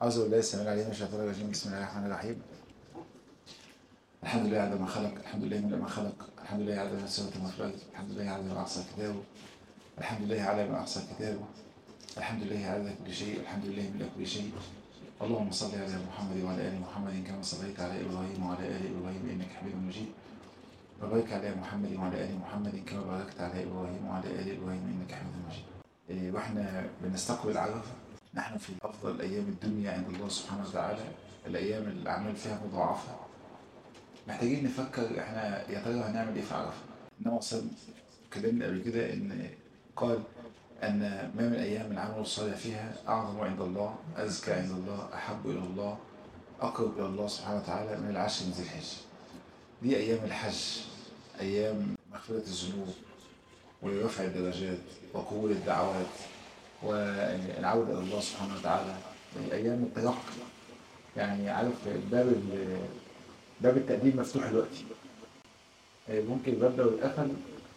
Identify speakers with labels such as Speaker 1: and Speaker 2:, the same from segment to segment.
Speaker 1: أعوذ بالله السميع العليم من الشيطان الرجيم بسم الله الرحمن الرحيم الحمد لله على ما خلق الحمد لله من ما خلق الحمد لله على ما سوى ما خلق الحمد لله على ما أحصى كتابه الحمد لله على ما أحصى كتابه الحمد لله على كل شيء الحمد لله من كل شيء اللهم صل على محمد وعلى آل محمد كما صليت على إبراهيم وعلى آل إبراهيم إنك حميد مجيد وبارك على محمد وعلى آل محمد كما باركت على إبراهيم وعلى آل إبراهيم إنك حميد مجيد إيه، وإحنا بنستقبل عرفة نحن في أفضل أيام الدنيا عند الله سبحانه وتعالى الأيام اللي الأعمال فيها مضاعفة محتاجين نفكر إحنا يا ترى هنعمل إيه في عرفة إنما أصلا اتكلمنا قبل كده إن قال أن ما من أيام العمل الصالح فيها أعظم عند الله أزكى عند الله أحب إلى الله أقرب إلى الله سبحانه وتعالى من العشر من ذي الحجة دي أيام الحج أيام مغفرة الذنوب ورفع الدرجات وقبول الدعوات والعودة إلى الله سبحانه وتعالى أيام التلقي يعني عارف باب ال- باب التقديم مفتوح دلوقتي ممكن الباب لو اتقفل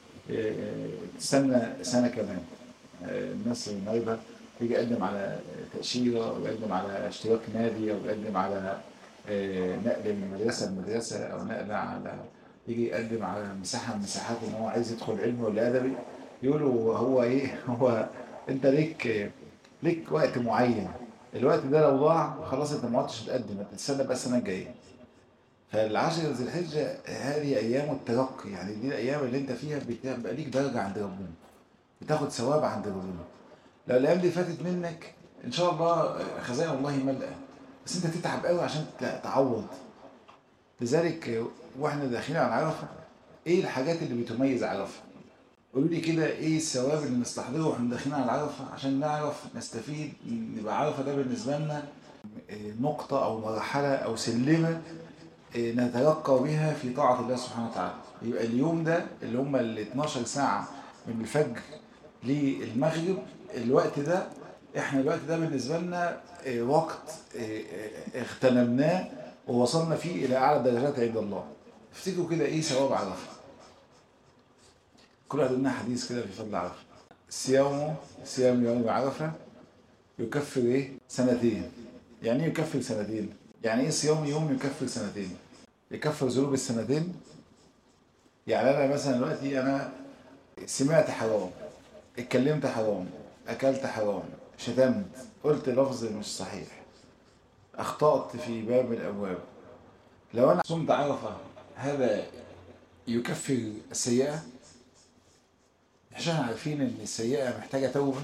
Speaker 1: تستنى سنة كمان الناس النايبة يجي يقدم على تأشيرة أو يقدم على اشتراك نادي أو يقدم على نقل من مدرسة لمدرسة أو نقل على يجي يقدم على مساحة من مساحات إن هو عايز يدخل علمي ولا أدبي يقولوا هو إيه هو أنت ليك ليك وقت معين الوقت ده لو ضاع خلاص أنت ما عدتش تقدم أنت تستنى بقى السنة الجاية فالعشر ذي الحجة هذه أيام الترقي يعني دي الأيام اللي أنت فيها بتبقى ليك درجة عند ربنا بتاخد ثواب عند ربنا لو الأيام دي فاتت منك إن شاء الله خزائن الله ملأة بس أنت تتعب قوي عشان تعوض لذلك واحنا داخلين على عرفة إيه الحاجات اللي بتميز عرفة؟ قولوا لي كده إيه الثواب اللي نستحضره واحنا داخلين على عرفة عشان نعرف نستفيد يبقى عرفة ده بالنسبة لنا نقطة أو مرحلة أو سلمة نترقى بها في طاعة الله سبحانه وتعالى يبقى اليوم ده اللي هم ال 12 ساعة من الفجر للمغرب الوقت ده احنا الوقت ده بالنسبة لنا وقت اغتنمناه ووصلنا فيه إلى أعلى الدرجات عند الله افتكروا كده إيه ثواب عرفة كل واحد لنا حديث كده في فضل عرفة صيامه صيام يوم عرفة يكفر إيه سنتين يعني إيه يكفر سنتين يعني إيه صيام يوم يكفر سنتين يكفر ذنوب السنتين يعني أنا مثلا دلوقتي أنا سمعت حرام اتكلمت حرام أكلت حرام شتمت قلت لفظ مش صحيح أخطأت في باب من الأبواب لو أنا صمت عرفة هذا يكفر السيئة عشان عارفين إن السيئة محتاجة توبة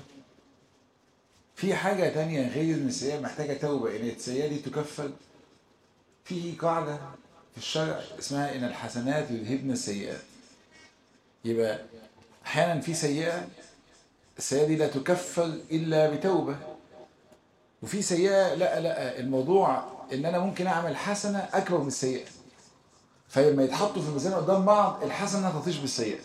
Speaker 1: في حاجة تانية غير إن السيئة محتاجة توبة إن السيئة دي تكفر في قاعدة في الشرع اسمها إن الحسنات يذهبن السيئات يبقى أحيانا في سيئة السيئة دي لا تكفر إلا بتوبة وفي سيئة لا لا الموضوع إن أنا ممكن أعمل حسنة أكبر من السيئة فلما يتحطوا في الميزان قدام بعض الحسنة تطيش بالسيئة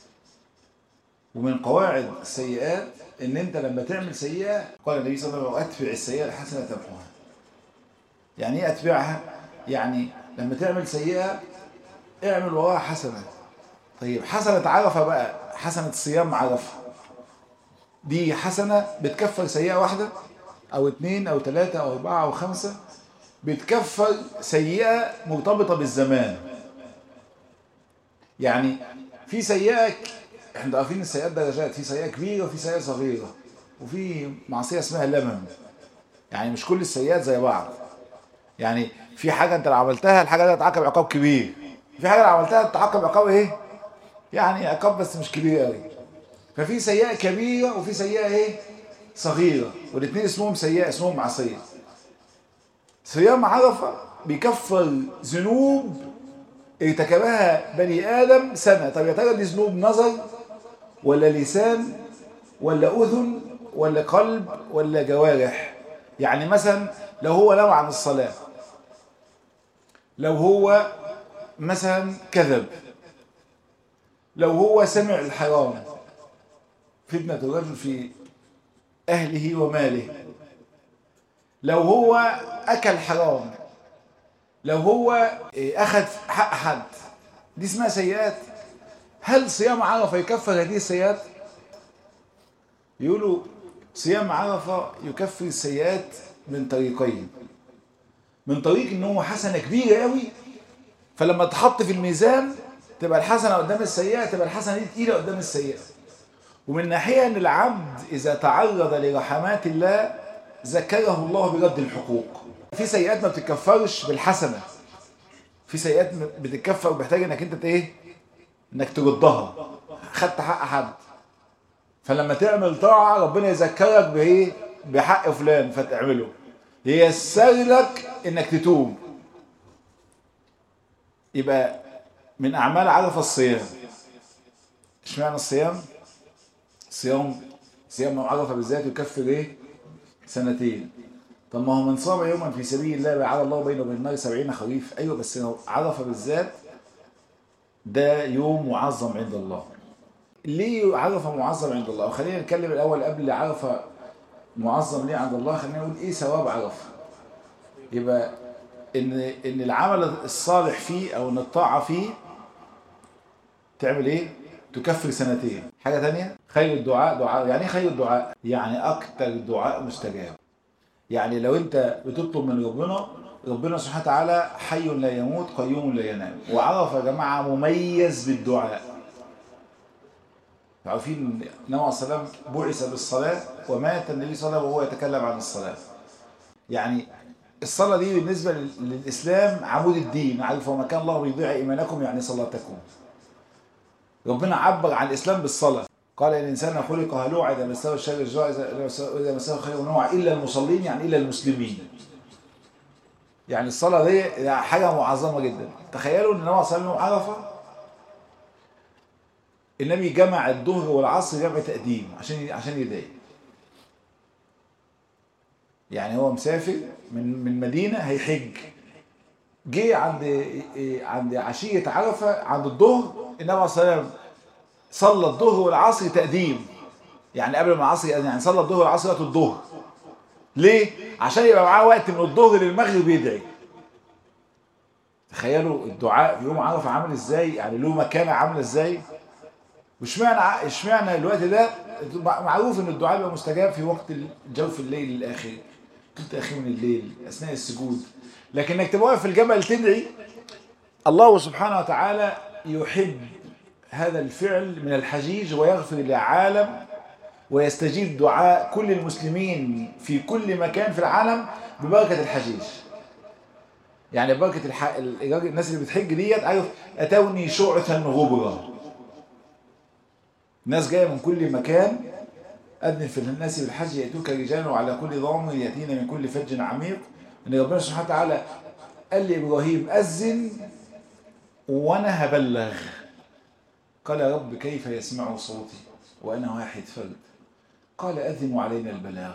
Speaker 1: ومن قواعد السيئات إن أنت لما تعمل سيئة قال النبي صلى الله عليه وسلم أتبع السيئة الحسنة تمحوها يعني إيه أتبعها؟ يعني لما تعمل سيئة اعمل وراها حسنة طيب حسنة عرفة بقى حسنة صيام عرفة دي حسنة بتكفر سيئة واحدة أو اتنين أو تلاتة أو أربعة أو خمسة بتكفر سيئة مرتبطة بالزمان يعني في سيئة احنا عارفين السيئات درجات في سيئة كبيرة وفي سيئة صغيرة وفي معصية اسمها لمم يعني مش كل السيئات زي بعض يعني في حاجة انت لو عملتها الحاجة دي هتعاقب عقاب كبير في حاجة لو عملتها تتعاقب عقاب ايه يعني عقاب بس مش كبير قوي ففي سيئة كبيرة وفي سيئة ايه صغيرة والاثنين اسمهم سيئة اسمهم معصية صيام عرفة بيكفر ذنوب ارتكبها بني آدم سنة طب يا ترى دي ذنوب نظر ولا لسان ولا أذن ولا قلب ولا جوارح يعني مثلا لو هو نوى عن الصلاة لو هو مثلا كذب لو هو سمع الحرام فتنة الرجل في أهله وماله لو هو أكل حرام لو هو أخذ حق حد دي اسمها سيئات هل صيام عرفة يكفر هذه السيئات يقولوا صيام عرفة يكفر السيئات من طريقين من طريق ان هو حسنه كبيره قوي فلما تحط في الميزان تبقى الحسنه قدام السيئه تبقى الحسنه دي تقيله قدام السيئه ومن ناحيه ان العبد اذا تعرض لرحمات الله ذكره الله برد الحقوق في سيئات ما بتتكفرش بالحسنه في سيئات بتتكفر ومحتاج انك انت ايه انك تردها خدت حق حد فلما تعمل طاعه ربنا يذكرك بايه بحق فلان فتعمله ييسر لك انك تتوب يبقى من اعمال عرف الصيام اشمعنى الصيام صيام صيام عرفه بالذات يكفر ايه سنتين طب ما هو من صام يوما في سبيل الله بعد الله بينه وبين النار سبعين خريف ايوه بس لو عرفه بالذات ده يوم معظم عند الله ليه عرفه معظم عند الله خلينا نتكلم الاول قبل عرفه معظم ليه عند الله خلينا نقول ايه ثواب عرفه يبقى ان ان العمل الصالح فيه او ان الطاعه فيه تعمل ايه تكفر سنتين حاجه ثانيه خير الدعاء دعاء يعني ايه خير الدعاء يعني اكتر دعاء مستجاب يعني لو انت بتطلب من ربنا ربنا سبحانه وتعالى حي لا يموت قيوم لا ينام وعرف يا جماعه مميز بالدعاء عارفين النبي عليه السلام بعث بالصلاه ومات النبي صلى الله عليه وسلم وهو يتكلم عن الصلاه يعني الصلاه دي بالنسبه للاسلام عمود الدين عارف وما كان الله بيضيع ايمانكم يعني صلاتكم ربنا عبر عن الاسلام بالصلاه قال الانسان خلق هلوعا اذا مسه الشر الجوع اذا مسه الخير نوع الا المصلين يعني الا المسلمين يعني الصلاه دي حاجه معظمه جدا تخيلوا ان النبي صلى الله عليه وسلم عرفه النبي جمع الظهر والعصر جمع تقديم عشان عشان يضايق يعني هو مسافر من من مدينه هيحج جه عند عند عشيه عرفه عند الظهر النبي عليه الصلاه والسلام صلى الظهر والعصر تقديم يعني قبل ما العصر يعني صلى الظهر والعصر وقت الظهر ليه؟ عشان يبقى معاه وقت من الظهر للمغرب يدعي تخيلوا الدعاء في يوم عرفه عامل ازاي يعني له مكانه عامله ازاي واشمعنى اشمعنى الوقت ده معروف ان الدعاء بيبقى مستجاب في وقت جوف الليل الاخر الثلث الاخير من الليل اثناء السجود لكن انك تبقى واقف في الجبل تدعي الله سبحانه وتعالى يحب هذا الفعل من الحجيج ويغفر للعالم ويستجيب دعاء كل المسلمين في كل مكان في العالم ببركة الحجيج يعني بركة الح... الناس اللي بتحج ديت عارف أتوني شعثا غبرا ناس جاية من كل مكان أذن في الناس بالحج يأتوك رجال وعلى كل ضامر يأتينا من كل فج عميق إن ربنا سبحانه وتعالى قال لإبراهيم أذن وأنا هبلغ قال يا رب كيف يسمع صوتي وأنا واحد فرد قال أذن علينا البلاغ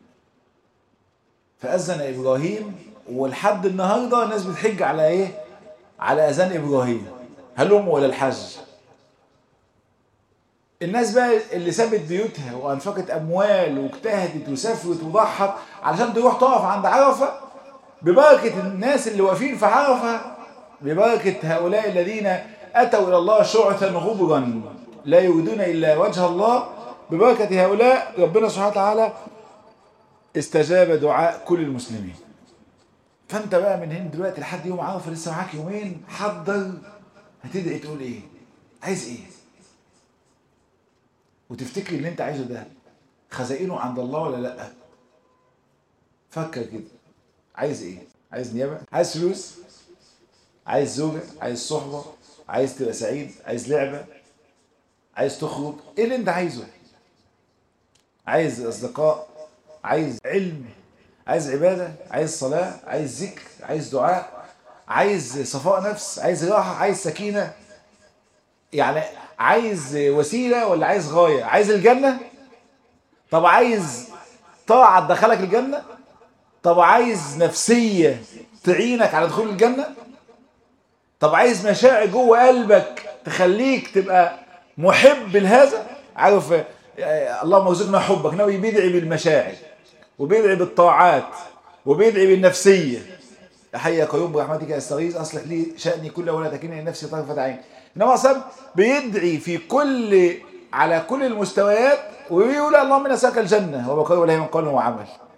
Speaker 1: فأذن إبراهيم ولحد النهاردة الناس بتحج على إيه؟ على أذان إبراهيم هلم ولا الحج الناس بقى اللي سابت بيوتها وأنفقت أموال واجتهدت وسافرت وضحت علشان تروح تقف عند عرفة ببركة الناس اللي واقفين في عرفة ببركة هؤلاء الذين أتوا إلى الله شعثا غبرا لا يريدون إلا وجه الله ببركة هؤلاء ربنا سبحانه وتعالى استجاب دعاء كل المسلمين فأنت بقى من هنا دلوقتي لحد يوم عرفة لسه معاك يومين حضر هتدعي تقول إيه عايز إيه وتفتكر اللي أنت عايزه ده خزائنه عند الله ولا لأ فكر كده عايز إيه عايز نيابة عايز فلوس عايز زوجة عايز صحبة عايز تبقى سعيد عايز لعبة عايز تخرج ايه اللي انت عايزه عايز اصدقاء عايز علم عايز عبادة عايز صلاة عايز ذكر عايز دعاء عايز صفاء نفس عايز راحة عايز سكينة يعني عايز وسيلة ولا عايز غاية عايز الجنة طب عايز طاعة تدخلك الجنة طب عايز نفسية تعينك على دخول الجنة طب عايز مشاعر جوه قلبك تخليك تبقى محب لهذا عارف اللهم ارزقنا حبك ناوي بيدعي بالمشاعر وبيدعي بالطاعات وبيدعي بالنفسية يا حي يا قيوم برحمتك استغيث اصلح لي شأني كله ولا تكلني لنفسي طرفة عين انما اصلا بيدعي في كل على كل المستويات ويقول اللهم نسألك الجنة وبقول ولا من قول وعمل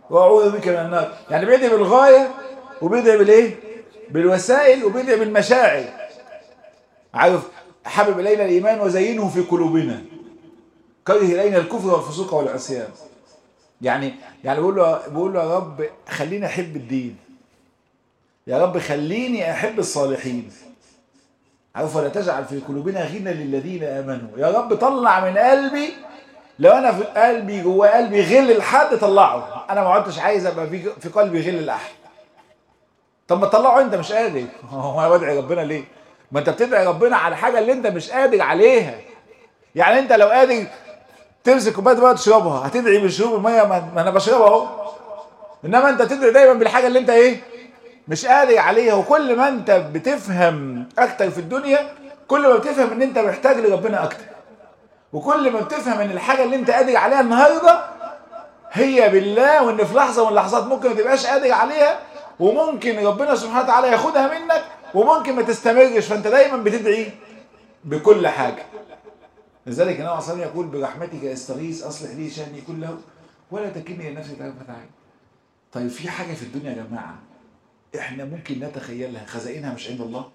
Speaker 1: واعوذ بك من النار يعني بيدعي بالغايه وبيدعي بالايه بالوسائل وبيدعي بالمشاعر عارف حبب الينا الايمان وزينه في قلوبنا كره الينا الكفر والفسوق والعصيان يعني يعني بقول له بقول له يا رب خليني احب الدين يا رب خليني احب الصالحين عارف ولا تجعل في قلوبنا غنى للذين امنوا يا رب طلع من قلبي لو انا في قلبي جوه قلبي غل لحد طلعه انا ما عدتش عايز ابقى في في قلبي غل لاحد طب ما تطلعه انت مش قادر هو انا بدعي ربنا ليه ما انت بتدعي ربنا على حاجه اللي انت مش قادر عليها يعني انت لو قادر تمسك كوبايه ميه تشربها هتدعي بشرب الميه ما انا بشربها اهو انما انت تدعي دايما بالحاجه اللي انت ايه مش قادر عليها وكل ما انت بتفهم اكتر في الدنيا كل ما بتفهم ان انت محتاج لربنا اكتر وكل ما بتفهم ان الحاجه اللي انت قادر عليها النهارده هي بالله وان في لحظه من اللحظات ممكن ما تبقاش قادر عليها وممكن ربنا سبحانه وتعالى ياخدها منك وممكن ما تستمرش فانت دايما بتدعي بكل حاجه لذلك النبي صلى الله عليه وسلم يقول برحمتك استغيث اصلح لي شاني كله ولا تكلني الى نفسي طرفه عين طيب في حاجه في الدنيا يا جماعه احنا ممكن نتخيلها خزائنها مش عند الله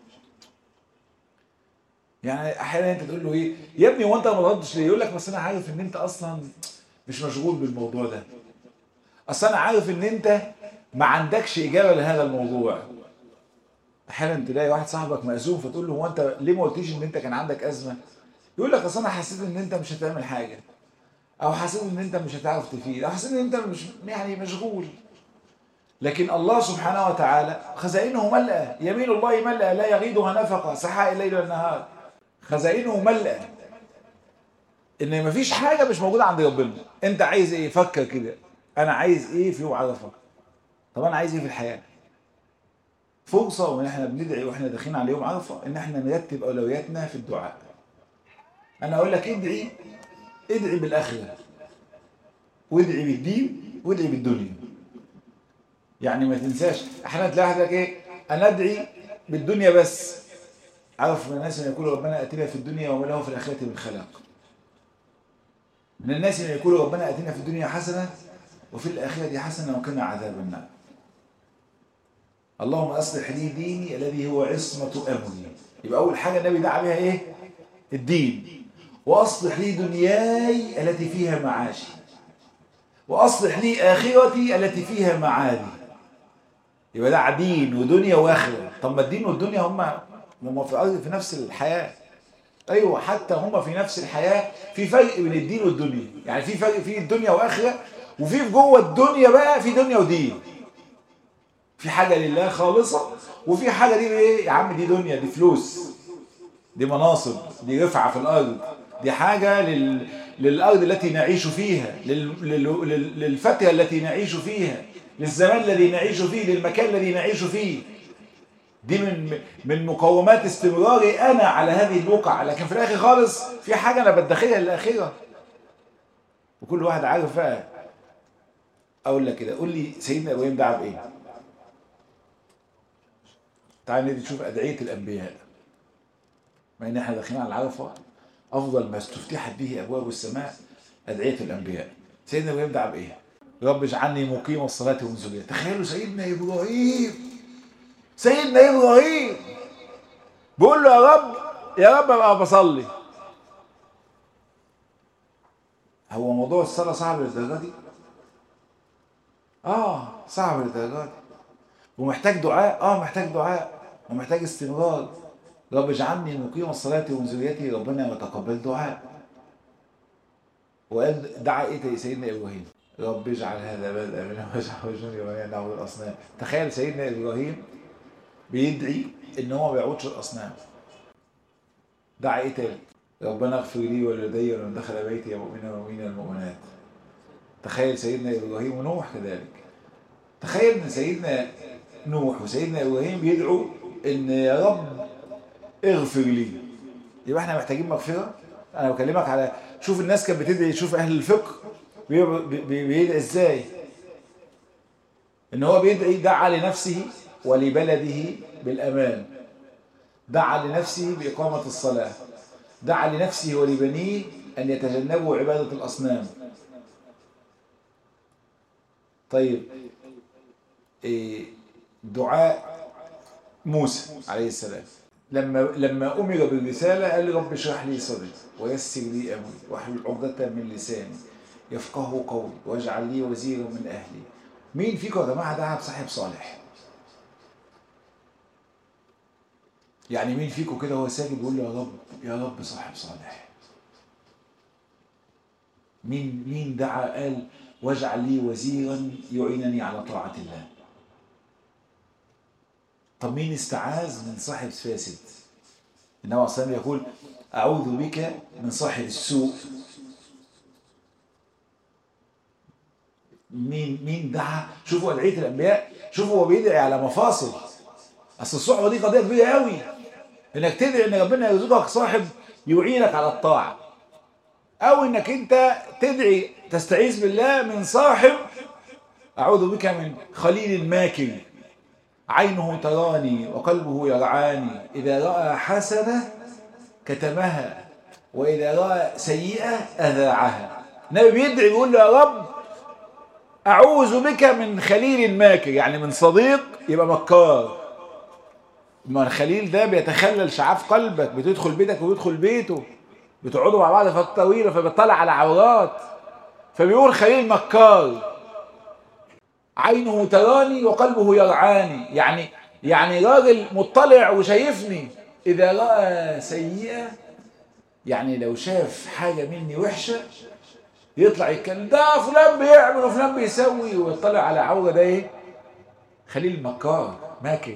Speaker 1: يعني احيانا انت تقول له ايه يا ابني هو انت ما ردتش ليه يقول لك بس انا عارف ان انت اصلا مش مشغول بالموضوع ده اصل انا عارف ان انت ما عندكش اجابه لهذا الموضوع احيانا تلاقي واحد صاحبك مأزوم فتقول له هو انت ليه ما قلتيش ان انت كان عندك ازمه يقول لك اصل انا حسيت ان انت مش هتعمل حاجه او حسيت ان انت مش هتعرف تفيد او حسيت ان انت مش يعني مشغول لكن الله سبحانه وتعالى خزائنه ملأى يمين الله ملأى لا يغيضها نفقة سحاء الليل والنهار خزائنه ملأى ان مفيش حاجة مش موجودة عند ربنا انت عايز ايه فكر كده انا عايز ايه في يوم عرفة طب انا عايز ايه في الحياة فرصة وان احنا بندعي واحنا داخلين على يوم عرفة ان احنا نرتب اولوياتنا في الدعاء انا اقول لك ادعي ادعي بالاخرة وادعي بالدين وادعي بالدنيا يعني ما تنساش احيانا تلاقي واحد لك ايه انا ادعي بالدنيا بس عارف من الناس من يقول ربنا اتنا في الدنيا وما له في الاخره من خلاق من الناس من يقول ربنا اتنا في الدنيا حسنه وفي الاخره حسنه وقنا عذاب النار اللهم اصلح لي ديني الذي هو عصمه امري يبقى اول حاجه النبي دعا بها ايه الدين واصلح لي دنياي التي فيها معاشي واصلح لي اخرتي التي فيها معادي يبقى ده دين ودنيا واخره طب ما الدين والدنيا هم هم في الارض في نفس الحياه ايوه حتى هم في نفس الحياه في فرق بين الدين والدنيا يعني في فرق في الدنيا واخره وفي جوه الدنيا بقى في دنيا ودين في حاجه لله خالصه وفي حاجه دي ايه يا عم دي دنيا دي فلوس دي مناصب دي رفعه في الارض دي حاجه لل... للارض التي نعيش فيها لل... لل... للفتره التي نعيش فيها للزمان الذي نعيش فيه للمكان الذي نعيش فيه دي من من مقومات استمراري انا على هذه البقعه لكن في الاخر خالص في حاجه انا بدخلها للاخره وكل واحد عارف بقى اقول لك كده قول لي سيدنا ابراهيم دعا بايه تعال نيجي نشوف ادعيه الانبياء ما ان احنا داخلين على العرفه افضل ما استفتحت به ابواب السماء ادعيه الانبياء سيدنا ابراهيم دعا بايه رب اجعلني مقيم الصلاة ومن ذريتي تخيلوا سيدنا إبراهيم سيدنا إبراهيم بيقول له يا رب يا رب أبقى بصلي هو موضوع الصلاة صعب للدرجة دي؟ آه صعب للدرجة دي ومحتاج دعاء آه محتاج دعاء ومحتاج استمرار رب اجعلني مقيم الصلاة ومن ذريتي ربنا يتقبل دعاء وقال دعا ايه سيدنا ابراهيم رب اجعل هذا بلد امنا واجعل وجني ومن نعبد الاصنام تخيل سيدنا ابراهيم بيدعي ان هو ما بيعبدش الاصنام دعا ايه تاني ربنا اغفر لي ولوالدي ولمن دخل بيتي مؤمنا ومؤمنا المؤمنات تخيل سيدنا ابراهيم ونوح كذلك تخيل ان سيدنا نوح وسيدنا ابراهيم بيدعوا ان يا رب اغفر لي يبقى احنا محتاجين مغفره انا بكلمك على شوف الناس كانت بتدعي شوف اهل الفقه بيدعي ازاي ان هو بيدعي دعا لنفسه ولبلده بالامان دعا لنفسه باقامه الصلاه دعا لنفسه ولبنيه ان يتجنبوا عباده الاصنام طيب إيه دعاء موسى عليه السلام لما لما امر بالرساله قال لي رب اشرح لي صدري ويسر لي امري واحلل عقدة من لساني يفقه قولي واجعل لي وزيرا من اهلي مين فيكم يا جماعه دعا بصاحب صالح يعني مين فيكم كده هو ساجد بيقول له يا رب يا رب صاحب صالح مين مين دعا قال واجعل لي وزيرا يعينني على طاعة الله طب مين استعاذ من صاحب فاسد النبي صلى الله عليه وسلم يقول أعوذ بك من صاحب السوء مين مين دعا شوفوا أدعية الأنبياء شوفوا هو بيدعي على مفاصل أصل الصحبة دي قضية كبيرة قوي إنك تدعي إن ربنا يرزقك صاحب يعينك على الطاعة أو إنك أنت تدعي تستعيذ بالله من صاحب أعوذ بك من خليل ماكر عينه تراني وقلبه يرعاني إذا رأى حسنة كتمها وإذا رأى سيئة أذاعها النبي بيدعي يقول له يا رب أعوذ بك من خليل ماكر يعني من صديق يبقى مكار ما الخليل ده بيتخلل شعاف قلبك بتدخل بيتك ويدخل بيته بتقعدوا مع بعض فتره طويله فبيطلع على عورات فبيقول خليل مكار عينه تراني وقلبه يرعاني يعني يعني راجل مطلع وشايفني اذا راى سيئه يعني لو شاف حاجه مني وحشه يطلع يتكلم ده فلان بيعمل وفلان بيسوي ويطلع على عوره ده ايه خليل مكار ماكر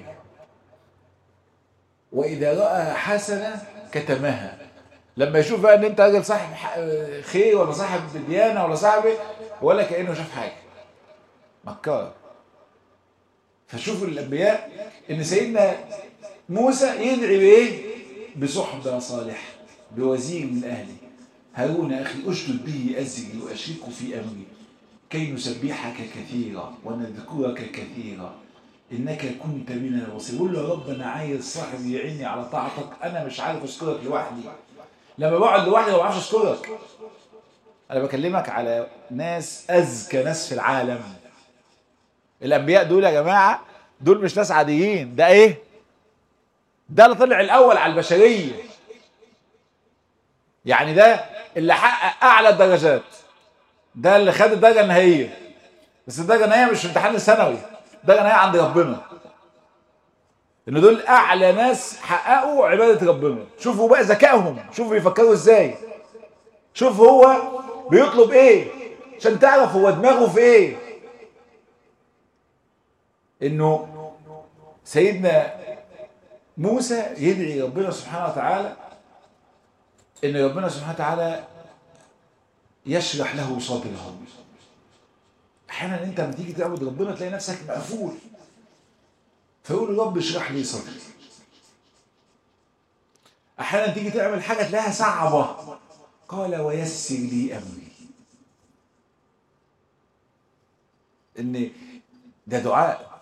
Speaker 1: واذا راى حسنه كتمها لما يشوف بقى ان انت راجل صاحب خير ولا صاحب ديانه ولا صاحب ولا كانه شاف حاجه مكار فشوفوا الانبياء ان سيدنا موسى يدعي بايه بصحبه صالحه بوزير من اهلي هارون اخي اشدد به ازري واشركه في امري كي نسبحك كثيرا ونذكرك كثيرا انك كنت بنا البصير قول له يا رب انا عايز صاحب يعيني على طاعتك انا مش عارف اشكرك لوحدي لما بقعد لوحدي ما بعرفش اشكرك انا بكلمك على ناس اذكى ناس في العالم الانبياء دول يا جماعه دول مش ناس عاديين ده ايه ده اللي طلع الاول على البشريه يعني ده اللي حقق اعلى الدرجات ده اللي خد الدرجه النهائيه بس الدرجه النهائيه مش في امتحان الثانوي الدرجه النهائيه عند ربنا ان دول اعلى ناس حققوا عباده ربنا شوفوا بقى ذكائهم شوفوا بيفكروا ازاي شوف هو بيطلب ايه عشان تعرف هو دماغه في ايه انه سيدنا موسى يدعي ربنا سبحانه وتعالى ان ربنا سبحانه وتعالى يشرح له صدره احيانا انت لما تيجي تعبد ربنا تلاقي نفسك مقفول فيقول رب اشرح لي صدري احيانا تيجي تعمل حاجه تلاقيها صعبه قال ويسر لي امري ان ده دعاء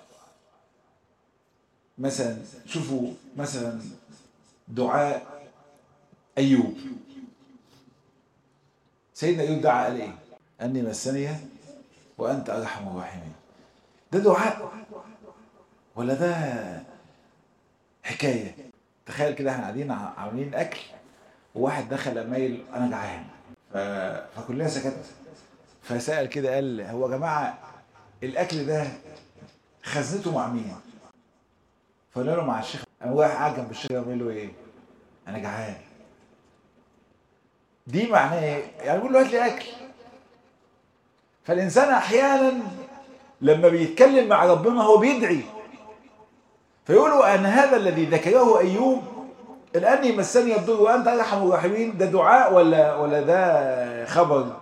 Speaker 1: مثلا شوفوا مثلا دعاء ايوب سيدنا ايوب دعا قال ايه اني مسني وانت ارحم الراحمين ده دعاء ولا ده حكايه تخيل كده احنا قاعدين عاملين اكل وواحد دخل مايل انا جعان ف... فكلنا سكت فسال كده قال هو يا جماعه الاكل ده خزنته مع مين؟ فقال له مع الشيخ قام رايح قاعد جنب الشيخ يعمل له ايه؟ انا جعان دي معناه ايه؟ يعني بيقول له هات لي اكل فالانسان احيانا لما بيتكلم مع ربنا هو بيدعي فيقولوا ان هذا الذي ذكره ايوب الاني مسني الضر وانت ارحم الراحمين ده دعاء ولا ولا ده خبر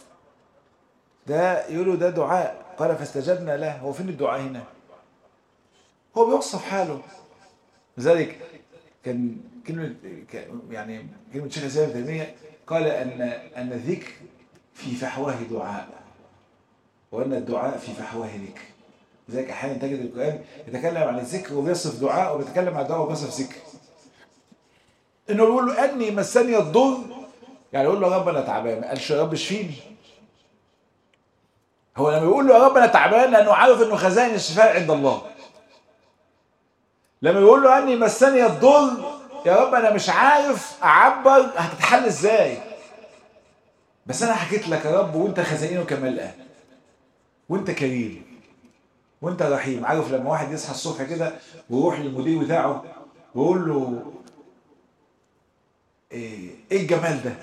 Speaker 1: ده يقولوا ده دعاء قال فاستجبنا له هو فين الدعاء هنا هو بيوصف حاله لذلك كان كلمة يعني كلمة شيخ الإسلام ابن تيمية قال أن أن الذكر في فحواه دعاء وأن الدعاء في فحواه ذكر لذلك أحيانا تجد القرآن يتكلم عن الذكر وبيصف دعاء وبيتكلم عن الدعاء وبيصف ذكر إنه بيقول له أني مسني الضر يعني يقول له يا رب أنا تعبان ما قالش يا رب اشفيني هو لما يقول له يا رب انا تعبان لانه عارف انه خزائن الشفاء عند الله لما يقول له اني مسني الضر يا رب انا مش عارف اعبر هتتحل ازاي بس انا حكيت لك يا رب وانت خزائنك ملأى وانت كريم وانت رحيم عارف لما واحد يصحى الصبح كده ويروح للمدير بتاعه ويقول له ايه, إيه الجمال ده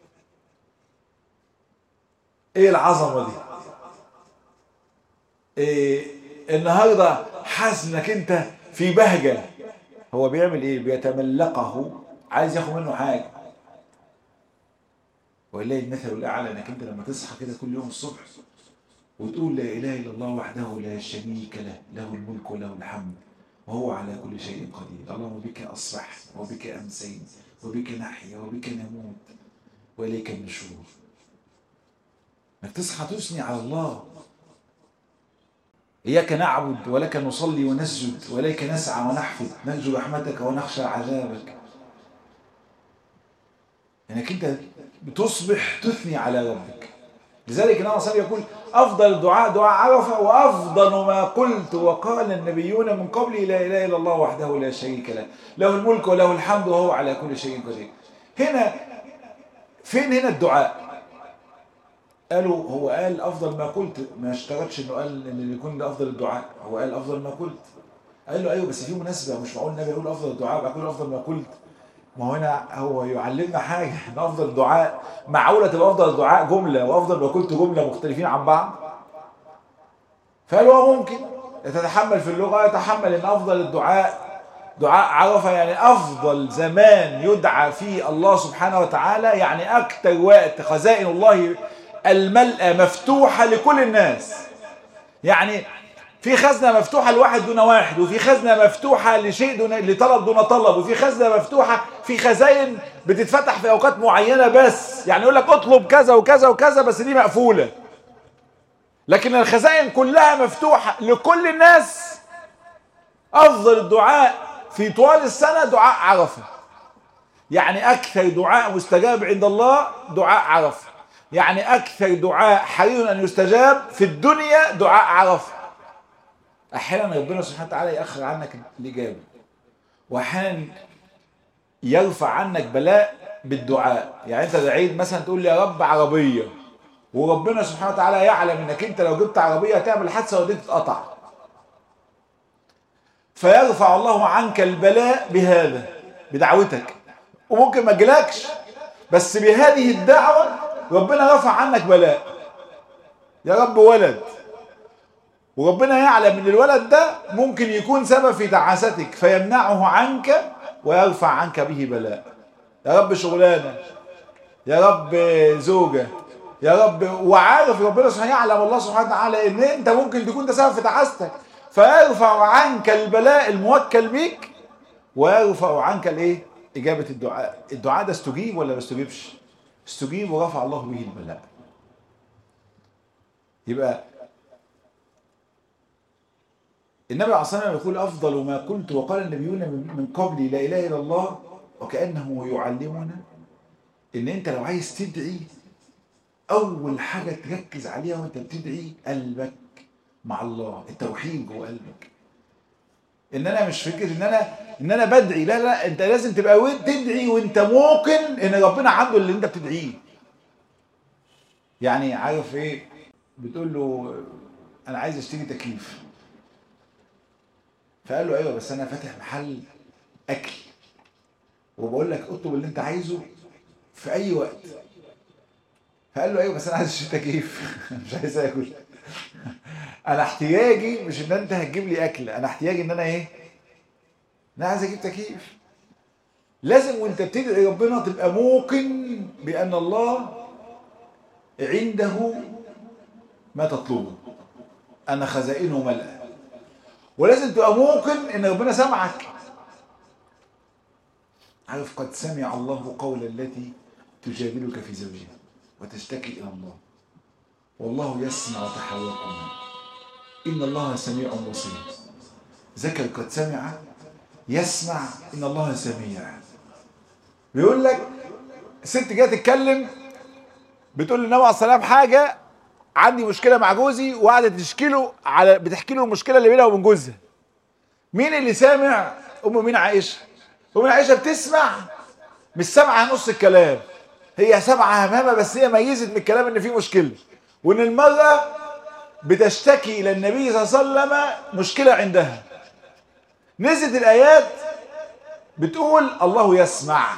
Speaker 1: ايه العظمه دي إيه النهارده حاسس انك انت في بهجه هو بيعمل ايه بيتملقه عايز ياخد منه حاجه ولله المثل الاعلى انك انت لما تصحى كده كل يوم الصبح وتقول لا اله الا الله وحده لا شريك له له الملك وله الحمد وهو على كل شيء قدير اللهم بك اصبح وبك امسيت وبك نحيا وبك نموت واليك النشور انك تصحى تثني على الله إياك نعبد ولك نصلي ونسجد وإليك نسعى ونحفظ نرجو رحمتك ونخشى عذابك انك انت بتصبح تثني على ربك لذلك النبي صلى الله عليه وسلم يقول افضل الدعاء دعاء عرفه وافضل ما قلت وقال النبيون من قبلي لا اله الا الله وحده لا شريك له له الملك وله الحمد وهو على كل شيء قدير هنا فين هنا الدعاء قالوا هو قال افضل ما قلت ما اشترطش انه قال ان اللي يكون ده افضل الدعاء هو قال افضل ما قلت قال له ايوه بس في مناسبه مش معقول النبي يقول افضل الدعاء بقول افضل ما قلت ما هو هنا هو يعلمنا حاجه ان افضل الدعاء معقوله تبقى افضل الدعاء جمله وافضل ما قلت جمله مختلفين عن بعض فقال هو ممكن يتحمل في اللغه يتحمل ان افضل الدعاء دعاء عرفه يعني افضل زمان يدعى فيه الله سبحانه وتعالى يعني اكثر وقت خزائن الله الملأى مفتوحة لكل الناس يعني في خزنة مفتوحة لواحد دون واحد وفي خزنة مفتوحة لشيء دون لطلب دون طلب وفي خزنة مفتوحة في خزائن بتتفتح في أوقات معينة بس يعني يقول لك اطلب كذا وكذا وكذا بس دي مقفولة لكن الخزائن كلها مفتوحة لكل الناس أفضل الدعاء في طوال السنة دعاء عرفة يعني أكثر دعاء مستجاب عند الله دعاء عرفة يعني أكثر دعاء حري أن يستجاب في الدنيا دعاء عرفة أحيانا ربنا سبحانه وتعالى يأخر عنك الإجابة وأحيانا يرفع عنك بلاء بالدعاء يعني أنت دعيت مثلا تقول لي يا رب عربية وربنا سبحانه وتعالى يعلم انك انت لو جبت عربية هتعمل حادثة ودي تتقطع فيرفع الله عنك البلاء بهذا بدعوتك وممكن ما تجيلكش بس بهذه الدعوة ربنا رفع عنك بلاء يا رب ولد وربنا يعلم ان الولد ده ممكن يكون سبب في تعاستك فيمنعه عنك ويرفع عنك به بلاء يا رب شغلانه يا رب زوجه يا رب وعارف ربنا سبحانه يعلم الله سبحانه وتعالى ان انت ممكن تكون ده سبب في تعاستك فيرفع عنك البلاء الموكل بيك ويرفع عنك الايه اجابه الدعاء الدعاء ده استجيب ولا ما استجيبش استجيب ورفع الله به البلاء يبقى النبي عليه الصلاه والسلام يقول افضل ما قلت وقال النبيون من قبلي لا اله الا الله وكانه يعلمنا ان انت لو عايز تدعي اول حاجه تركز عليها وانت بتدعي قلبك مع الله التوحيد جوه قلبك ان انا مش فكره ان انا ان انا بدعي لا لا انت لازم تبقى تدعي وانت موقن ان ربنا عنده اللي انت بتدعيه يعني عارف ايه بتقول له انا عايز اشتري تكييف فقال له ايوه بس انا فاتح محل اكل وبقول لك اطلب اللي انت عايزه في اي وقت فقال له ايوه بس انا عايز اشتري تكييف مش عايز اكل انا احتياجي مش ان انت هتجيب لي اكل انا احتياجي ان انا ايه انا عايز اجيب تكييف لازم وانت بتدعي ربنا تبقى موقن بان الله عنده ما تطلبه انا خزائنه ملأ ولازم تبقى موقن ان ربنا سمعك عارف قد سمع الله قول التي تجادلك في زوجها وتشتكي الى الله والله يسمع تحاوركما ان الله سميع بصير ذكر قد سمع يسمع ان الله سميع بيقول لك ست جايه تتكلم بتقول للنبي عليه الصلاه والسلام حاجه عندي مشكله مع جوزي وقاعده تشكي له على بتحكي له المشكله اللي بينها وبين جوزها مين اللي سامع ام مين عائشه ام مين عائشه بتسمع مش سامعه نص الكلام هي سامعه همامه بس هي ميزت من الكلام ان في مشكله وان المراه بتشتكي الى النبي صلى الله عليه وسلم مشكله عندها نزلت الايات بتقول الله يسمع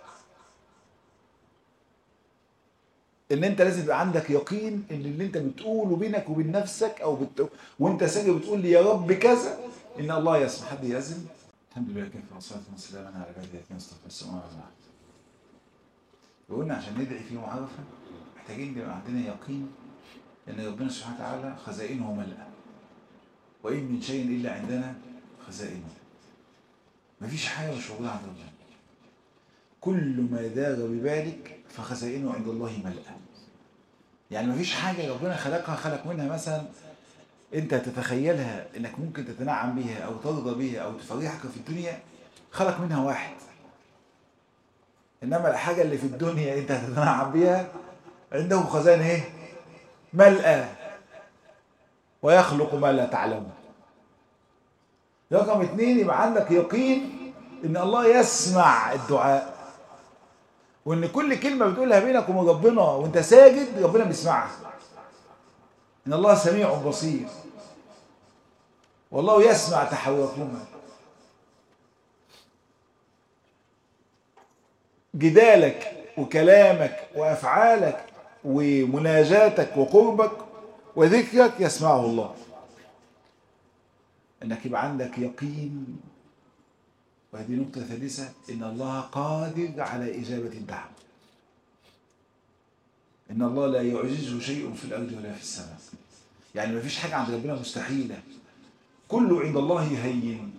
Speaker 1: ان انت لازم يبقى عندك يقين ان اللي انت بتقوله بينك وبين نفسك او بت... وانت ساجد بتقول لي يا رب كذا ان الله يسمع حد يأذن الحمد لله كيف والصلاة والسلام على عباده الذين اصطفى السماء والارض وقلنا عشان ندعي في معرفة محتاجين يبقى عندنا يقين ان ربنا سبحانه وتعالى خزائنه ملأى وإن من شيء إلا عندنا خزائنه مفيش حاجة مش موجودة عند ربنا كل ما دار ببالك فخزائنه عند الله ملأى يعني مفيش حاجة ربنا خلقها خلق منها مثلا انت تتخيلها انك ممكن تتنعم بيها او ترضى بيها او تفرحك في الدنيا خلق منها واحد انما الحاجة اللي في الدنيا انت هتتنعم بيها عنده خزائن ايه ملأى ويخلق ما لا تعلمه رقم اتنين يبقى عندك يقين ان الله يسمع الدعاء وان كل كلمة بتقولها بينك وبين ربنا وانت ساجد ربنا بيسمعها ان الله سميع بصير والله يسمع تحركهما جدالك وكلامك وافعالك ومناجاتك وقربك وذكرك يسمعه الله انك يبقى عندك يقين وهذه نقطة ثالثة إن الله قادر على إجابة الدعوة إن الله لا يعجزه شيء في الأرض ولا في السماء يعني ما فيش حاجة عند ربنا مستحيلة كله عند الله هين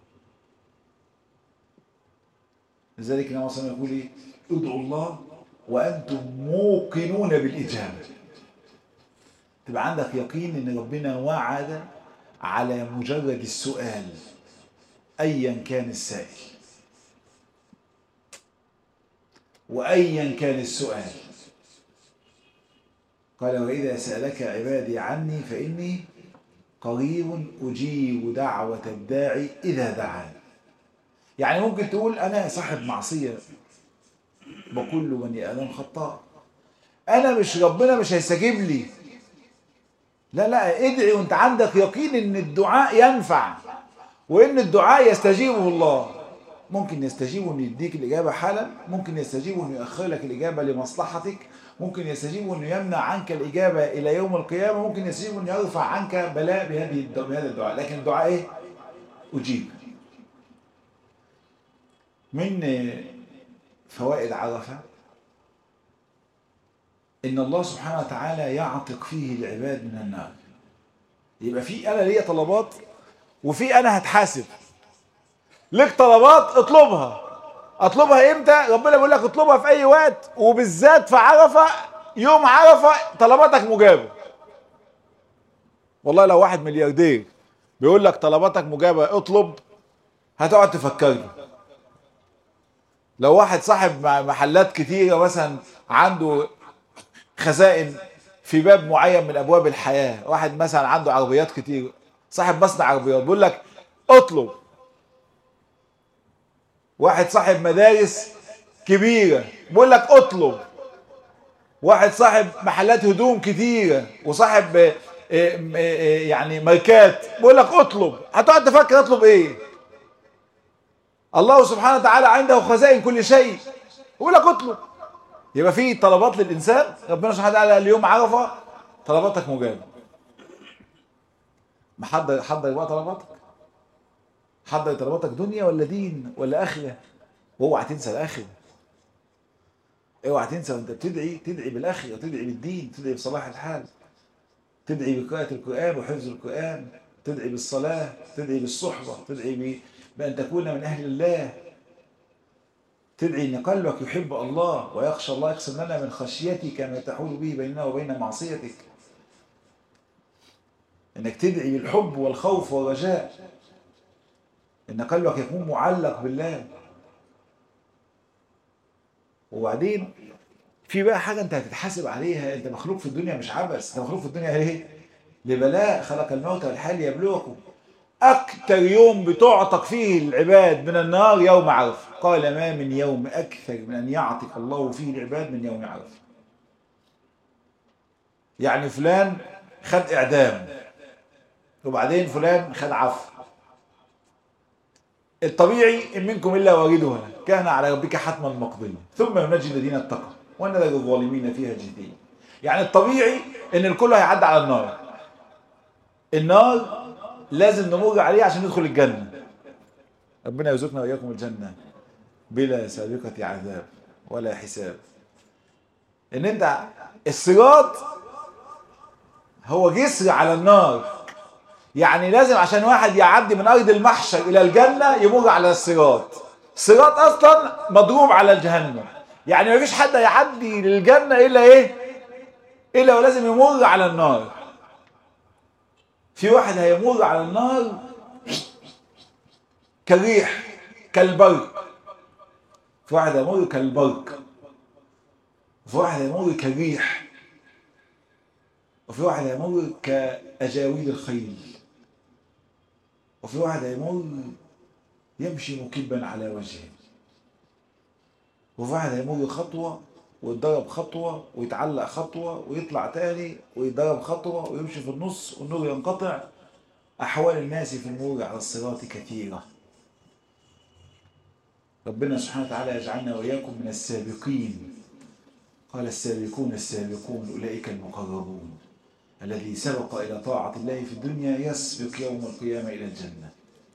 Speaker 1: لذلك النبي صلى الله عليه وسلم يقول إيه ادعوا الله وأنتم موقنون بالإجابة تبقى عندك يقين إن ربنا وعد على مجرد السؤال ايا كان السائل وايا كان السؤال قال واذا سالك عبادي عني فاني قريب اجيب دعوه الداعي اذا دعان يعني ممكن تقول انا صاحب معصيه بكل بني ادم خطاء انا مش ربنا مش هيستجيب لي لا لا ادعي وانت عندك يقين ان الدعاء ينفع وان الدعاء يستجيبه الله ممكن يستجيب انه يديك الاجابه حالا ممكن يستجيب انه يؤخر لك الاجابه لمصلحتك ممكن يستجيب انه يمنع عنك الاجابه الى يوم القيامه ممكن يستجيب انه يرفع عنك بلاء بهذه بهذا الدعاء لكن الدعاء ايه اجيب من فوائد عرفه ان الله سبحانه وتعالى يعتق فيه العباد من النار يبقى في انا ليا طلبات وفي انا هتحاسب لك طلبات اطلبها اطلبها امتى ربنا بيقول لك اطلبها في اي وقت وبالذات في عرفه يوم عرفه طلباتك مجابه والله لو واحد ملياردير بيقول لك طلباتك مجابه اطلب هتقعد تفكر له لو واحد صاحب محلات كتيره مثلا عنده خزائن في باب معين من ابواب الحياه واحد مثلا عنده عربيات كتير صاحب مصنع عربيات بيقول لك اطلب واحد صاحب مدارس كبيرة بيقول لك اطلب واحد صاحب محلات هدوم كتيرة وصاحب يعني ماركات بيقول لك اطلب هتقعد تفكر اطلب ايه الله سبحانه وتعالى عنده خزائن كل شيء بيقول لك اطلب يبقى في طلبات للانسان ربنا سبحانه وتعالى اليوم عرفه طلباتك مجابه محضر حضر بقى طلباتك حضر طلباتك دنيا ولا دين ولا اخره واوعى تنسى الاخره اوعى تنسى وانت بتدعي تدعي بالاخره تدعي بالدين تدعي بصلاح الحال تدعي بقراءة القرآن وحفظ القرآن تدعي بالصلاة تدعي بالصحبة تدعي بأن تكون من أهل الله تدعي ان قلبك يحب الله ويخشى الله يقسم لنا من خشيتك ما تحول به بيننا وبين معصيتك انك تدعي بالحب والخوف والرجاء ان قلبك يكون معلق بالله وبعدين في بقى حاجة انت هتتحاسب عليها انت مخلوق في الدنيا مش عبث انت مخلوق في الدنيا ليه لبلاء خلق الموت والحياة ليبلوكم أكثر يوم بتعتق فيه العباد من النار يوم عرفة قال ما من يوم أكثر من أن يعتق الله فيه العباد من يوم عرفة يعني فلان خد إعدام وبعدين فلان خد عفو الطبيعي إن منكم إلا واردها كان على ربك حتما مقضيا ثم ينجي الذين اتقوا ونذر الظالمين فيها جثيا يعني الطبيعي إن الكل هيعدي على النار النار لازم نمر عليه عشان ندخل الجنة ربنا يرزقنا وإياكم الجنة بلا سابقة عذاب ولا حساب ان انت الصراط هو جسر على النار يعني لازم عشان واحد يعدي من ارض المحشر الى الجنة يمر على الصراط الصراط اصلا مضروب على الجهنم يعني مفيش حد يعدي للجنة الا ايه الا ولازم يمر على النار في واحد هيمر على النار كالريح كالبرق في واحد هيمر كالبرق وفي واحد هيمر كالريح وفي واحد هيمر كأجاويل الخيل وفي واحد هيمر يمشي مكبا على وجهه وفي واحد هيمر خطوة ويتضرب خطوة ويتعلق خطوة ويطلع تاني ويتضرب خطوة ويمشي في النص والنور ينقطع أحوال الناس في المرور على الصراط كثيرة ربنا سبحانه وتعالى يجعلنا وإياكم من السابقين قال السابقون السابقون أولئك المقربون الذي سبق إلى طاعة الله في الدنيا يسبق يوم القيامة إلى الجنة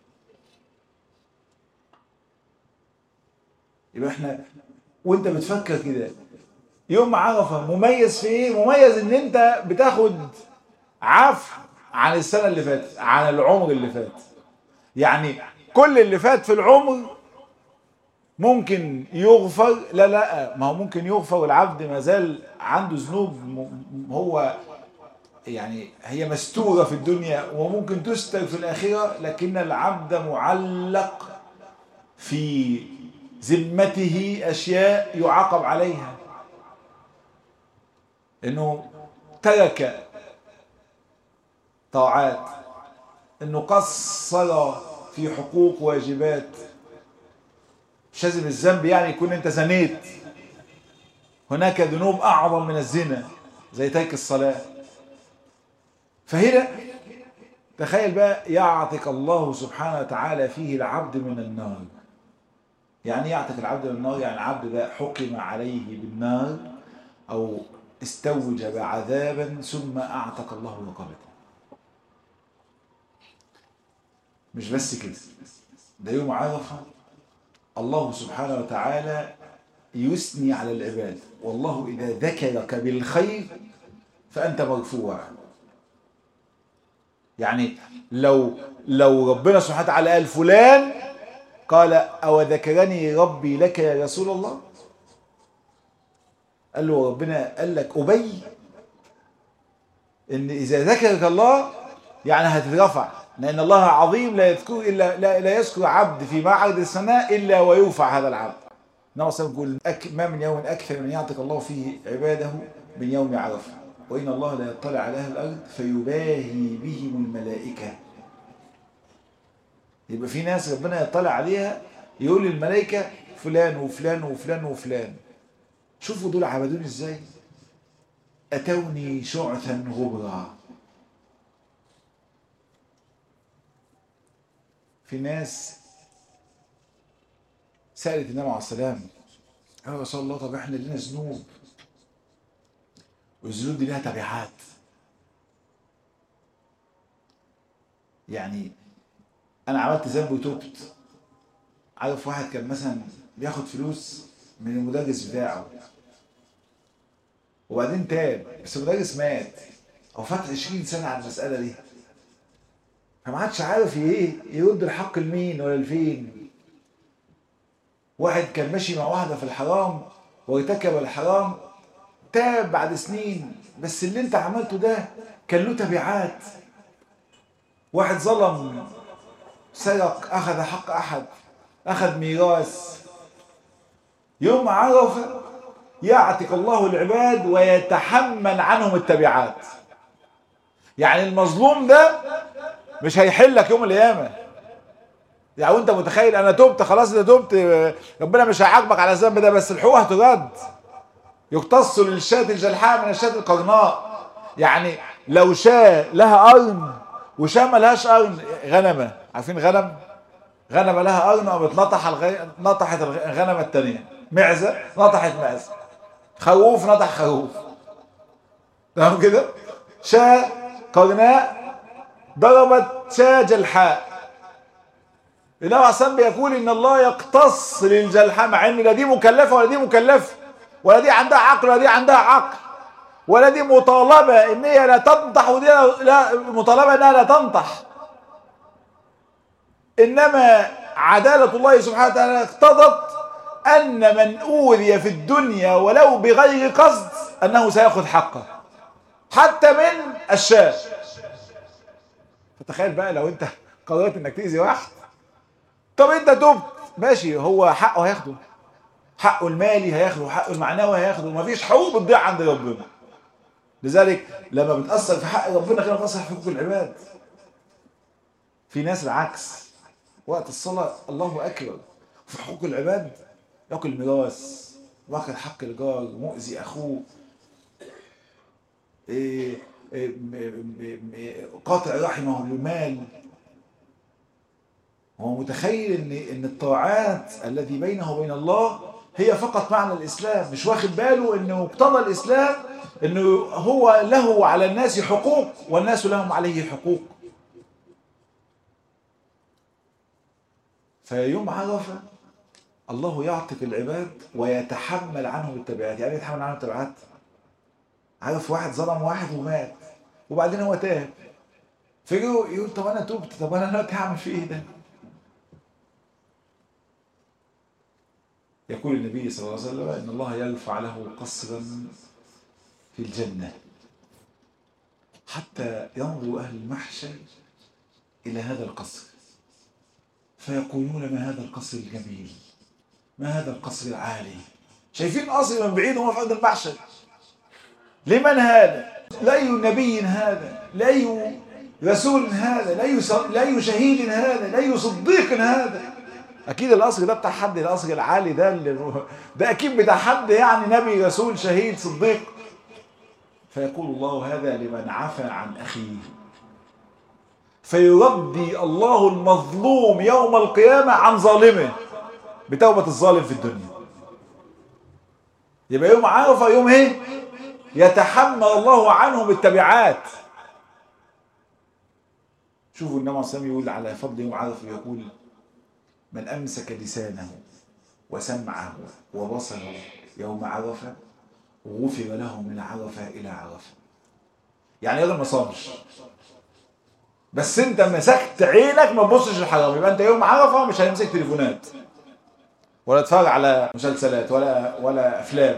Speaker 1: يبقى احنا وانت بتفكر كده يوم عرفة مميز في ايه؟ مميز ان انت بتاخد عفو عن السنة اللي فاتت عن العمر اللي فات يعني كل اللي فات في العمر ممكن يغفر لا لا ما هو ممكن يغفر والعبد ما زال عنده ذنوب هو يعني هي مستورة في الدنيا وممكن تستر في الآخرة لكن العبد معلق في ذمته أشياء يعاقب عليها انه ترك طاعات انه قصر في حقوق واجبات مش لازم الذنب يعني يكون انت زنيت هناك ذنوب اعظم من الزنا زي ترك الصلاه فهنا تخيل بقى يعتق الله سبحانه وتعالى فيه العبد من النار يعني يعتق العبد من النار يعني العبد ده حكم عليه بالنار او استوجب عذابا ثم اعتق الله رقبته مش بس كده ده يوم عرفه الله سبحانه وتعالى يثني على العباد والله اذا ذكرك بالخير فانت مرفوع يعني لو لو ربنا سبحانه وتعالى قال فلان قال او ذكرني ربي لك يا رسول الله قال له ربنا قال لك أبي إن إذا ذكرك الله يعني هتترفع لأن الله عظيم لا يذكر إلا لا, لا يذكر عبد في معرض السماء إلا ويرفع هذا العبد النبي صلى الله عليه وسلم يقول ما من يوم أكثر من يعتق الله فيه عباده من يوم عرفة وإن الله لا يطلع على أهل الأرض فيباهي بهم الملائكة يبقى في ناس ربنا يطلع عليها يقول للملائكة فلان وفلان وفلان وفلان شوفوا دول عبدوني ازاي اتوني شعثا غبرا في ناس سألت النبي عليه السلام يا رسول الله طب احنا لنا ذنوب والذنوب دي لها تبعات يعني انا عملت ذنب وتوبت عارف واحد كان مثلا بياخد فلوس من المدرس بتاعه وبعدين تاب بس المدرس مات هو فات 20 سنه على المساله دي فما عادش عارف ايه يرد الحق لمين ولا لفين واحد كان ماشي مع واحده في الحرام وارتكب الحرام تاب بعد سنين بس اللي انت عملته ده كان له تبعات واحد ظلم سرق اخذ حق احد اخذ ميراث يوم عرفه يعتق الله العباد ويتحمل عنهم التبعات يعني المظلوم ده مش هيحلك يوم القيامة يعني وانت متخيل انا تبت خلاص انت تبت ربنا مش هيعاقبك على الذنب ده بس الحقوق هترد يقتص للشاة الجلحاء من الشاة القرناء يعني لو شاة لها قرن وشاة ملهاش قرن غنمة عارفين غنم غنمة لها قرن قامت نطح الغ... نطحت الغنمة التانية معزة نطحت معزة خروف نطح خروف تمام كده شاة قرناء ضربت شاة جلحاء النبي عليه الصلاه بيقول ان الله يقتص للجلحاء مع ان لا دي مكلفه ولا دي مكلفه ولا دي عندها عقل ولا دي عندها عقل ولا دي مطالبه ان هي لا تنطح ودي لا مطالبه انها لا تنطح انما عداله الله سبحانه وتعالى اقتضت ان من اوذي في الدنيا ولو بغير قصد انه سياخذ حقه حتى من الشاة فتخيل بقى لو انت قررت انك تأذي واحد طب انت تبت ماشي هو حقه هياخده حقه المالي هياخده حقه المعنوي هياخده مفيش حقوق بتضيع عند ربنا لذلك لما بتأثر في حق ربنا غير بتأثر في حقوق العباد في ناس العكس وقت الصلاة الله أكبر في حقوق العباد ياكل ميراث واخد حق الجار مؤذي أخوه إيه إيه قاطع رحمه بالمال هو متخيل ان ان الطاعات الذي بينه وبين الله هي فقط معنى الاسلام مش واخد باله انه مقتضى الاسلام انه هو له على الناس حقوق والناس لهم عليه حقوق فيوم عرفه الله يعتق العباد ويتحمل عنهم التبعات يعني يتحمل عنهم التبعات عارف واحد ظلم واحد ومات وبعدين هو تاب فيجوا يقول طب انا تبت طب انا دلوقتي هعمل فيه ايه ده؟ يقول النبي صلى الله عليه وسلم ان الله يرفع له قصرا في الجنه حتى ينظر اهل المحشر الى هذا القصر فيقولون ما هذا القصر الجميل ما هذا القصر العالي شايفين قصر من بعيد وهو في ارض المحشر لمن هذا لا أي نبي هذا لا أي رسول هذا لا أي لا أي شهيد هذا لا أي صديق هذا أكيد القصر ده بتاع حد القصر العالي ده اللي ده أكيد بتاع حد يعني نبي رسول شهيد صديق فيقول الله هذا لمن عفى عن أخيه فيرضي الله المظلوم يوم القيامة عن ظالمه بتوبة الظالم في الدنيا يبقى يوم عرفة يوم ايه يتحمل الله عنهم التبعات شوفوا النبي صلى الله عليه وسلم يقول على فضل يوم عرفه يقول من أمسك لسانه وسمعه وبصره يوم عرفة غفر له من عرفة إلى عرفة يعني راجل ما صامش بس انت مسكت عينك ما تبصش الحرام يبقى انت يوم عرفه مش هتمسك تليفونات ولا تتفرج على مسلسلات ولا ولا افلام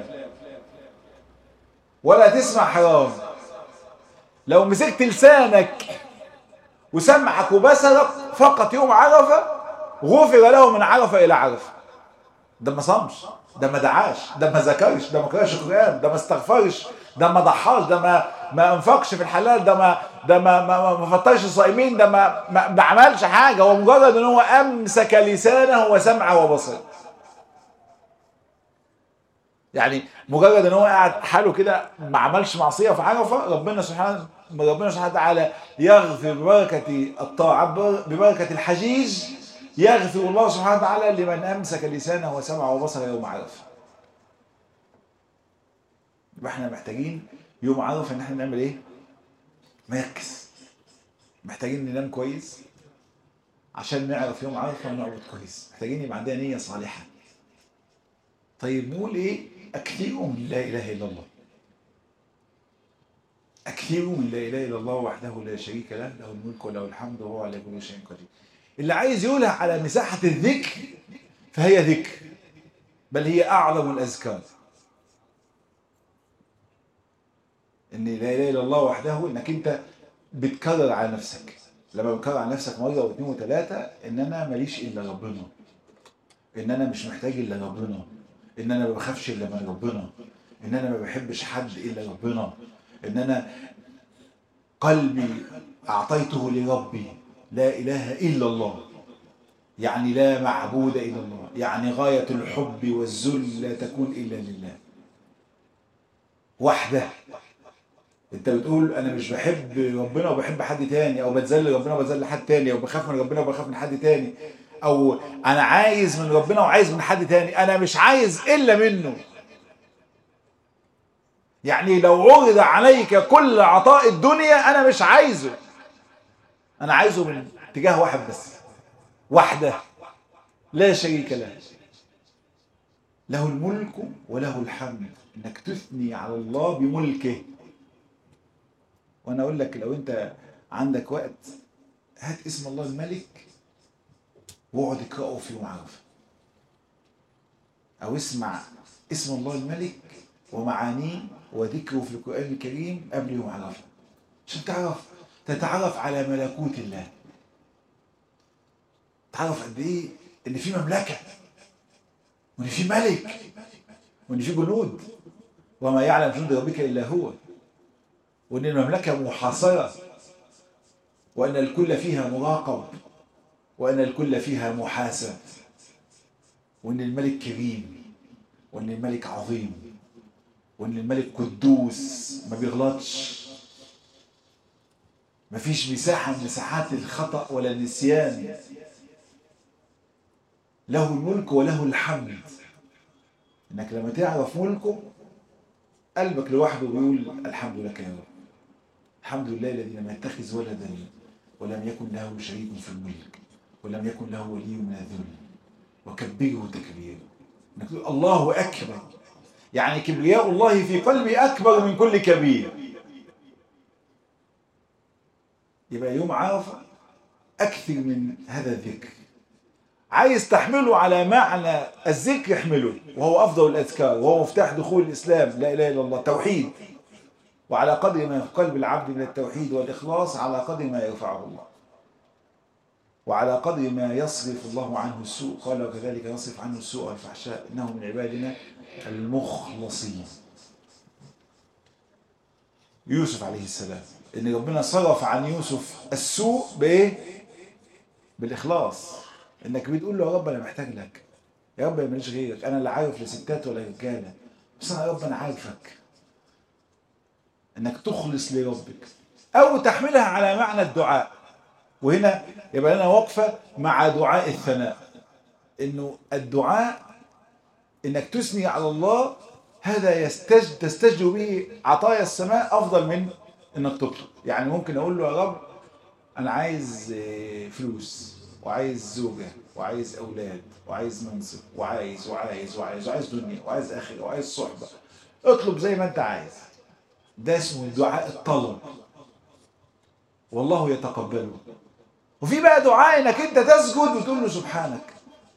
Speaker 1: ولا تسمع حرام لو مسكت لسانك وسمعك وبصرك فقط يوم عرفه غفر له من عرفه الى عرفه ده ما صامش ده ما دعاش ده ما ذكرش ده ما قراش قران ده ما استغفرش ده ما ضحاش ده ما ما انفقش في الحلال ده ما ده ما ما, ما فطرش الصائمين ده ما ما, ما عملش حاجه هو مجرد ان هو امسك لسانه وسمعه وبصره يعني مجرد ان هو قاعد حاله كده ما عملش معصيه في عرفه ربنا سبحانه ربنا سبحانه وتعالى يغفر ببركه الطاعه ببركه الحجيج يغفر الله سبحانه وتعالى لمن امسك لسانه وسمعه وبصره يوم عرفه يبقى احنا محتاجين يوم عرفه ان احنا نعمل ايه؟ مركز محتاجين ننام كويس عشان نعرف يوم عرفه ونعبد كويس محتاجين يبقى عندنا نيه صالحه طيب نقول ايه؟ اكثروا من لا اله الا الله اكثروا من لا اله الا الله وحده لا شريك له له الملك وله الحمد وهو على كل شيء قدير اللي عايز يقولها على مساحه الذكر فهي ذكر بل هي اعظم الاذكار ان لا اله الا الله وحده انك انت بتكرر على نفسك لما بتكرر على نفسك مره واثنين وثلاثه ان انا ماليش الا ربنا ان انا مش محتاج الا ربنا ان انا ما بخافش الا من ربنا ان انا ما بحبش حد الا ربنا ان انا قلبي اعطيته لربي لا اله الا الله يعني لا معبود الا الله يعني غايه الحب والذل لا تكون الا لله وحده انت بتقول انا مش بحب ربنا وبحب حد تاني او بتذل ربنا وبتذل حد تاني او بخاف من ربنا وبخاف من حد تاني او انا عايز من ربنا وعايز من حد تاني انا مش عايز الا منه يعني لو عرض عليك كل عطاء الدنيا انا مش عايزه انا عايزه من اتجاه واحد بس وحده لا شريك له له الملك وله الحمد انك تثني على الله بملكه وانا اقول لك لو انت عندك وقت هات اسم الله الملك واقعد اقراه في يوم عرفه او اسمع اسم الله الملك ومعانيه وذكره في القران الكريم قبل يوم عرفه عشان تعرف تتعرف على ملكوت الله تعرف قد ايه ان في مملكه وان في ملك وان في جنود وما يعلم جند ربك الا هو وان المملكه محاصره وان الكل فيها مراقب وان الكل فيها محاسب وان الملك كريم وان الملك عظيم وان الملك قدوس ما بيغلطش مفيش مساحه من مساحات الخطا ولا النسيان له الملك وله الحمد انك لما تعرف ملكه قلبك لوحده بيقول الحمد لك يا رب الحمد لله الذي لم يتخذ ولدا ولم يكن له شريك في الملك ولم يكن له ولي من الذل وكبره تكبيرا انك تقول الله اكبر يعني كبرياء الله في قلبي اكبر من كل كبير يبقى يوم عرفه اكثر من هذا الذكر عايز تحمله على معنى الذكر احمله وهو افضل الاذكار وهو مفتاح دخول الاسلام لا اله الا الله توحيد وعلى قدر ما في قلب العبد من التوحيد والاخلاص على قدر ما يرفعه الله وعلى قدر ما يصرف الله عنه السوء قال وكذلك يصرف عنه السوء والفحشاء انه من عبادنا المخلصين يوسف عليه السلام ان ربنا صرف عن يوسف السوء بايه بالاخلاص انك بتقول له يا رب انا محتاج لك يا رب انا ماليش غيرك انا لا عارف لا ستات ولا رجاله بس انا يا رب انا عارفك انك تخلص لربك او تحملها على معنى الدعاء وهنا يبقى لنا وقفه مع دعاء الثناء انه الدعاء انك تثني على الله هذا يستج تستجلب به عطايا السماء افضل من انك تطلب يعني ممكن اقول له يا رب انا عايز فلوس وعايز زوجة وعايز أولاد وعايز منصب وعايز وعايز وعايز وعايز دنيا وعايز آخرة وعايز صحبة اطلب زي ما أنت عايز ده اسمه دعاء الطلب والله يتقبله وفي بقى دعاء انك انت تسجد وتقول له سبحانك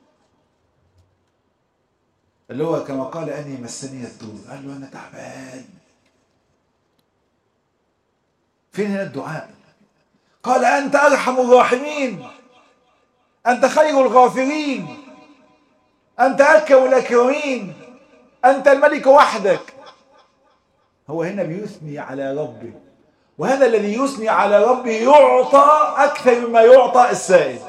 Speaker 1: اللي هو كما قال اني مسني الدور قال له انا تعبان فين هنا الدعاء قال انت ارحم الراحمين أنت خير الغافرين أنت أكرم الأكرمين أنت الملك وحدك هو هنا بيثني على ربه وهذا الذي يثني على ربه يعطى أكثر مما يعطى السائل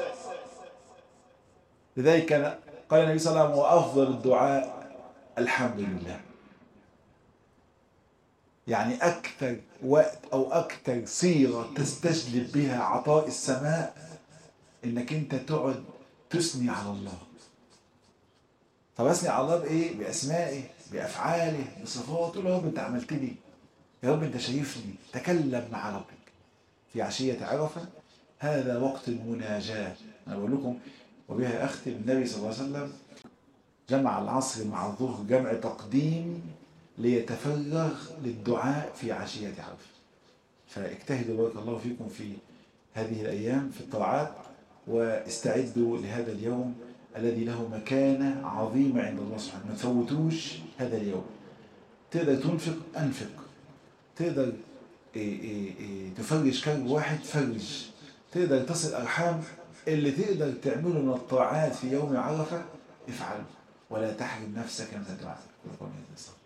Speaker 1: لذلك قال النبي صلى الله عليه وسلم وأفضل الدعاء الحمد لله يعني أكثر وقت أو أكثر صيغة تستجلب بها عطاء السماء انك انت تقعد تثني على الله طب اثني على الله بايه باسمائه بافعاله بصفاته تقول يا رب انت عملت لي يا رب انت شايفني تكلم مع ربك في عشيه عرفه هذا وقت المناجاه انا بقول لكم وبها اختم النبي صلى الله عليه وسلم جمع العصر مع الظهر جمع تقديم ليتفرغ للدعاء في عشيه عرفه فاجتهدوا بارك الله فيكم في هذه الايام في الطاعات واستعدوا لهذا اليوم الذي له مكانة عظيمة عند الله سبحانه ما تفوتوش هذا اليوم تقدر تنفق أنفق تقدر إيه إيه إيه تفرج كرب واحد فرج تقدر تصل أرحام اللي تقدر تعمله من الطاعات في يوم عرفة افعله ولا تحرم نفسك من الدعاء